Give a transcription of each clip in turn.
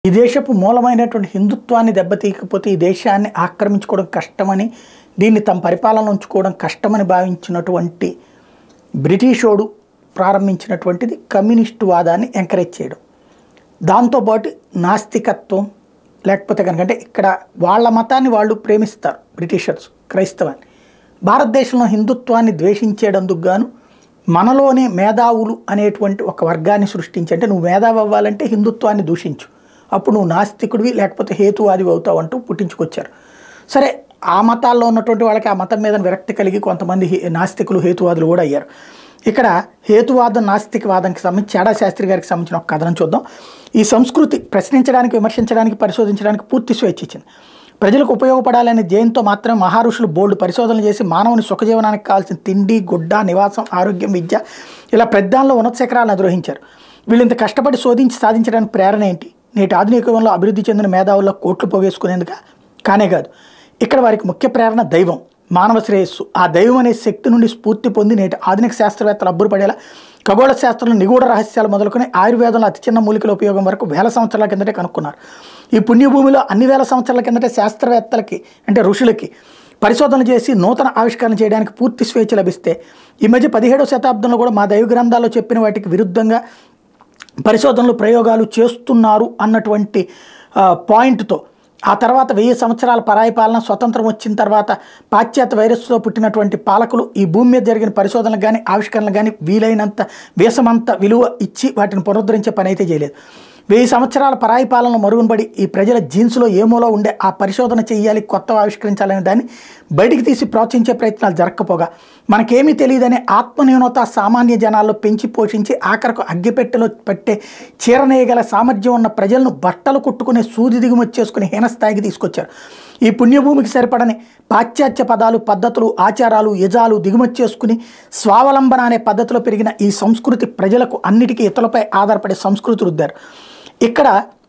ఈ దేశపు మూలమైనటువంటి హిందుత్వాన్ని దెబ్బతీయకపోతే ఈ దేశాన్ని ఆక్రమించుకోవడం కష్టమని దీన్ని తమ పరిపాలన ఉంచుకోవడం కష్టమని భావించినటువంటి బ్రిటిషోడు ప్రారంభించినటువంటిది కమ్యూనిస్టు వాదాన్ని ఎంకరేజ్ చేయడం దాంతోపాటు నాస్తికత్వం లేకపోతే కనుక అంటే ఇక్కడ వాళ్ళ మతాన్ని వాళ్ళు ప్రేమిస్తారు బ్రిటిషర్స్ క్రైస్తవాన్ని భారతదేశంలో హిందుత్వాన్ని ద్వేషించేటందుకు గాను మనలోనే మేధావులు అనేటువంటి ఒక వర్గాన్ని సృష్టించి అంటే నువ్వు మేధావి అవ్వాలంటే హిందుత్వాన్ని దూషించు అప్పుడు నువ్వు నాస్తికుడివి లేకపోతే హేతువాదివి అవుతావు అంటూ పుట్టించుకొచ్చారు సరే ఆ మతాల్లో ఉన్నటువంటి వాళ్ళకి ఆ మతం మీద విరక్తి కలిగి కొంతమంది హే- నాస్తికులు హేతువాదులు కూడా అయ్యారు ఇక్కడ హేతువాదం నాస్తికవాదంకి సంబంధించి చాడా శాస్త్రి గారికి సంబంధించిన ఒక కథనం చూద్దాం ఈ సంస్కృతి ప్రశ్నించడానికి విమర్శించడానికి పరిశోధించడానికి పూర్తి స్వేచ్ఛ ఇచ్చింది ప్రజలకు ఉపయోగపడాలనే ధ్యేయంతో మాత్రమే మహారుషులు బోల్డ్ పరిశోధనలు చేసి మానవుని సుఖజీవనానికి కావాల్సిన తిండి గుడ్డ నివాసం ఆరోగ్యం విద్య ఇలా పెద్దాల్లో ఉన్నత శిఖరాలను అధిరోహించారు వీళ్ళు ఇంత కష్టపడి శోధించి సాధించడానికి ప్రేరణ ఏంటి నేటి ఆధునిక యుగంలో అభివృద్ధి చెందిన మేధావుల్లో కోట్లు పోగేసుకునేందుక కానే కాదు ఇక్కడ వారికి ముఖ్య ప్రేరణ దైవం మానవ శ్రేయస్సు ఆ దైవం అనే శక్తి నుండి స్ఫూర్తి పొంది నేటి ఆధునిక శాస్త్రవేత్తలు అబ్బురపడేలా ఖగోళ శాస్త్రంలో నిగూఢ రహస్యాలు మొదలుకొని ఆయుర్వేదంలో అతి చిన్న మూలికల ఉపయోగం వరకు వేల సంవత్సరాల కిందటే కనుక్కున్నారు ఈ పుణ్యభూమిలో అన్ని వేల సంవత్సరాల కిందటే శాస్త్రవేత్తలకి అంటే ఋషులకి పరిశోధన చేసి నూతన ఆవిష్కరణ చేయడానికి పూర్తి స్వేచ్ఛ లభిస్తే ఈ మధ్య పదిహేడవ శతాబ్దంలో కూడా మా దైవ గ్రంథాల్లో చెప్పిన వాటికి విరుద్ధంగా పరిశోధనలు ప్రయోగాలు చేస్తున్నారు అన్నటువంటి ఆ, పాయింట్తో ఆ తర్వాత వెయ్యి సంవత్సరాల పరాయి పాలన స్వతంత్రం వచ్చిన తర్వాత పాశ్చాత్య వైరస్తో పుట్టినటువంటి పాలకులు ఈ భూమి మీద జరిగిన పరిశోధనలకు కానీ ఆవిష్కరణలకు కానీ వీలైనంత వీసమంత విలువ ఇచ్చి వాటిని పునరుద్ధరించే పని అయితే చేయలేదు వెయ్యి సంవత్సరాల పరాయి పాలన మరుగునబడి ఈ ప్రజల జీన్స్లో ఏమోలో ఉండే ఆ పరిశోధన చేయాలి కొత్త ఆవిష్కరించాలనే దాన్ని బయటికి తీసి ప్రోత్సహించే ప్రయత్నాలు జరగకపోగా మనకేమీ తెలియదనే ఆత్మన్యూనత సామాన్య జనాల్లో పెంచి పోషించి ఆఖరకు అగ్గిపెట్టెలో పట్టే చీరనేయగల సామర్థ్యం ఉన్న ప్రజలను బట్టలు కుట్టుకునే సూది దిగుమతి చేసుకుని హీనస్థాయికి తీసుకొచ్చారు ఈ పుణ్యభూమికి సరిపడని పాశ్చాత్య పదాలు పద్ధతులు ఆచారాలు యజాలు దిగుమతి చేసుకుని స్వావలంబన అనే పద్ధతిలో పెరిగిన ఈ సంస్కృతి ప్రజలకు అన్నిటికీ ఇతరులపై ఆధారపడే సంస్కృతి రుద్దారు ఇక్కడ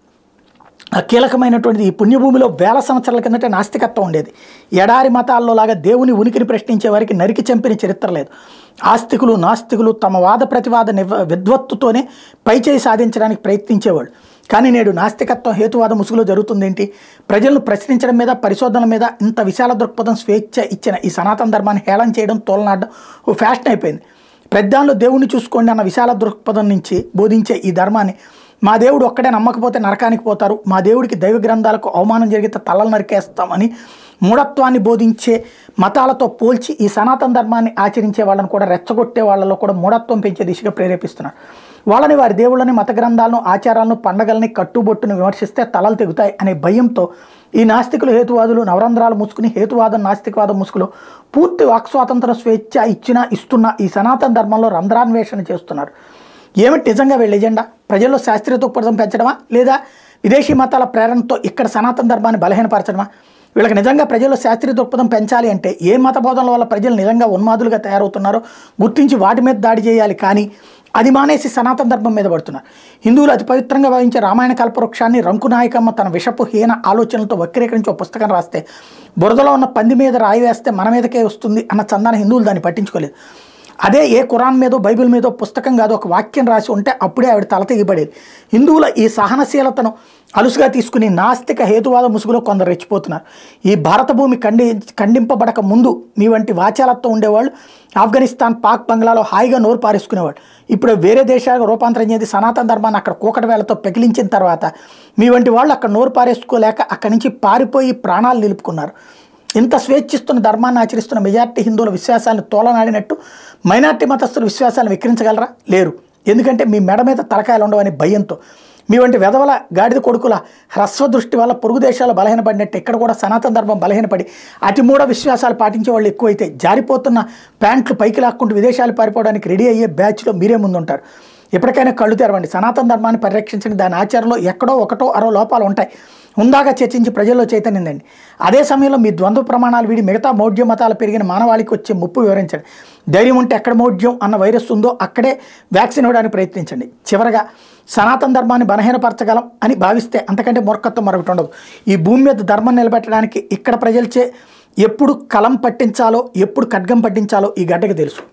ఆ కీలకమైనటువంటిది ఈ పుణ్యభూమిలో వేల సంవత్సరాల కిందటే నాస్తికత్వం ఉండేది ఎడారి మతాల్లో లాగా దేవుని ఉనికిని ప్రశ్నించే వారికి నరికి చంపిన చరిత్ర లేదు ఆస్తికులు నాస్తికులు తమ వాద ప్రతివాద నివ విద్వత్తుతోనే పైచేయి సాధించడానికి ప్రయత్నించేవాళ్ళు కానీ నేడు నాస్తికత్వం హేతువాద ముసుగులో జరుగుతుంది ఏంటి ప్రజలను ప్రశ్నించడం మీద పరిశోధనల మీద ఇంత విశాల దృక్పథం స్వేచ్ఛ ఇచ్చిన ఈ సనాతన ధర్మాన్ని హేళన చేయడం తోలనాడడం ఓ ఫ్యాషన్ అయిపోయింది పెద్దాళ్ళు దేవుణ్ణి చూసుకోండి అన్న విశాల దృక్పథం నుంచి బోధించే ఈ ధర్మాన్ని మా దేవుడు ఒక్కడే నమ్మకపోతే నరకానికి పోతారు మా దేవుడికి దైవ గ్రంథాలకు అవమానం జరిగితే తలలు నరికేస్తామని మూఢత్వాన్ని బోధించే మతాలతో పోల్చి ఈ సనాతన ధర్మాన్ని ఆచరించే వాళ్ళని కూడా రెచ్చగొట్టే వాళ్ళలో కూడా మూఢత్వం పెంచే దిశగా ప్రేరేపిస్తున్నారు వాళ్ళని వారి దేవుళ్ళని మత గ్రంథాలను ఆచారాలను పండగల్ని కట్టుబొట్టును విమర్శిస్తే తలలు తెగుతాయి అనే భయంతో ఈ నాస్తికులు హేతువాదులు నవరంధ్రాలు ముసుకుని హేతువాదం నాస్తికవాదం ముసుగులో పూర్తి వాక్ స్వాతంత్ర స్వేచ్ఛ ఇచ్చినా ఇస్తున్న ఈ సనాతన ధర్మంలో రంధ్రాన్వేషణ చేస్తున్నారు ఏమిటి నిజంగా వీళ్ళ ఎజెండా ప్రజల్లో శాస్త్రీయ దృక్పథం పెంచడమా లేదా విదేశీ మతాల ప్రేరణతో ఇక్కడ సనాతన ధర్మాన్ని బలహీనపరచడమా వీళ్ళకి నిజంగా ప్రజల్లో శాస్త్రీయ దృక్పథం పెంచాలి అంటే ఏ మత బోధనల వల్ల ప్రజలు నిజంగా ఉన్మాదులుగా తయారవుతున్నారో గుర్తించి వాటి మీద దాడి చేయాలి కానీ అది మానేసి సనాతన ధర్మం మీద పడుతున్నారు హిందువులు అతి పవిత్రంగా భావించే రామాయణ కల్పవృక్షాన్ని రంకునాయకమ్మ తన విషపు హీన ఆలోచనలతో వక్రీకరించి ఒక పుస్తకం రాస్తే బురదలో ఉన్న పంది మీద రాయి వేస్తే మన మీదకే వస్తుంది అన్న చందాన హిందువులు దాన్ని పట్టించుకోలేదు అదే ఏ ఖురాన్ మీదో బైబిల్ మీదో పుస్తకం కాదు ఒక వాక్యం రాసి ఉంటే అప్పుడే ఆవిడ తల తెగిపడేది హిందువుల ఈ సహనశీలతను అలుసుగా తీసుకుని నాస్తిక హేతువాద ముసుగులో కొందరు రెచ్చిపోతున్నారు ఈ భారత భూమి ఖండి ఖండింపబడక ముందు మీ వంటి వాచాలతో ఉండేవాళ్ళు ఆఫ్ఘనిస్తాన్ పాక్ బంగ్లాలో హాయిగా నోరు పారేసుకునేవాళ్ళు ఇప్పుడు వేరే దేశాలకు రూపాంతరం చేసి సనాతన ధర్మాన్ని అక్కడ కూకటి వేళతో పెకిలించిన తర్వాత మీ వంటి వాళ్ళు అక్కడ నోరు పారేసుకోలేక అక్కడి నుంచి పారిపోయి ప్రాణాలు నిలుపుకున్నారు ఇంత స్వేచ్ఛిస్తున్న ధర్మాన్ని ఆచరిస్తున్న మెజార్టీ హిందువుల విశ్వాసాలను తోలనాడినట్టు మైనార్టీ మతస్థుల విశ్వాసాలను విక్రించగలరా లేరు ఎందుకంటే మీ మెడ మీద తలకాయలు ఉండవని భయంతో మీ వంటి వెధవల గాడిద కొడుకుల హ్రస్వ దృష్టి వల్ల పొరుగు దేశాలు బలహీనపడినట్టు ఇక్కడ కూడా సనాతన ధర్మం బలహీనపడి అతి మూఢ విశ్వాసాలు పాటించే వాళ్ళు ఎక్కువైతే జారిపోతున్న ప్యాంట్లు పైకి లాక్కుంటూ విదేశాలు పారిపోవడానికి రెడీ అయ్యే బ్యాచ్లో మీరే ముందుంటారు ఎప్పటికైనా కళ్ళు తెరవండి సనాతన ధర్మాన్ని పరిరక్షించండి దాని ఆచారంలో ఎక్కడో ఒకటో అరో లోపాలు ఉంటాయి ఉందాగా చర్చించి ప్రజల్లో చైతన్యందండి అదే సమయంలో మీ ద్వంద్వ ప్రమాణాలు వీడి మిగతా మౌఢ్య మతాలు పెరిగిన మానవాళికి వచ్చే ముప్పు వివరించండి ధైర్యం ఉంటే ఎక్కడ మౌఢ్యం అన్న వైరస్ ఉందో అక్కడే వ్యాక్సిన్ ఇవ్వడానికి ప్రయత్నించండి చివరగా సనాతన ధర్మాన్ని బలహీనపరచగలం అని భావిస్తే అంతకంటే మూర్ఖత్వం మరొకటి ఉండదు ఈ భూమి మీద ధర్మం నిలబెట్టడానికి ఇక్కడ ప్రజలచే ఎప్పుడు కలం పట్టించాలో ఎప్పుడు ఖడ్గం పట్టించాలో ఈ గడ్డకి తెలుసు